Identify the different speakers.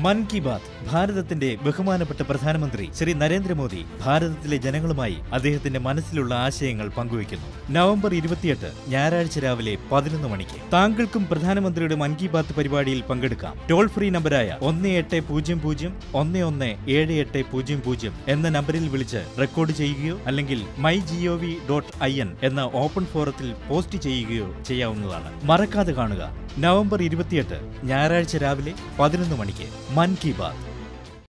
Speaker 1: മൻ കി ബാത് ഭാരതത്തിന്റെ ബഹുമാനപ്പെട്ട പ്രധാനമന്ത്രി ശ്രീ നരേന്ദ്രമോദി ഭാരതത്തിലെ ജനങ്ങളുമായി അദ്ദേഹത്തിന്റെ മനസ്സിലുള്ള ആശയങ്ങൾ പങ്കുവയ്ക്കുന്നു നവംബർ ഇരുപത്തിയെട്ട് ഞായറാഴ്ച രാവിലെ പതിനൊന്ന് മണിക്ക് താങ്കൾക്കും പ്രധാനമന്ത്രിയുടെ മൻ കി ബാത് പരിപാടിയിൽ പങ്കെടുക്കാം ടോൾ ഫ്രീ നമ്പറായ ഒന്ന് എട്ട് പൂജ്യം പൂജ്യം ഒന്ന് ഒന്ന് ഏഴ് എട്ട് പൂജ്യം പൂജ്യം എന്ന നമ്പറിൽ വിളിച്ച് റെക്കോർഡ് ചെയ്യുകയോ അല്ലെങ്കിൽ my GOV dot I N എന്ന ഓപ്പൺ ഫോറത്തിൽ പോസ്റ്റ് ചെയ്യുകയോ ചെയ്യാവുന്നതാണ് മറക്കാതെ കാണുക നവംബർ ഇരുപത്തിയെട്ട് ഞായറാഴ്ച രാവിലെ പതിനൊന്ന് മണിക്ക് മൻ കി ബാത്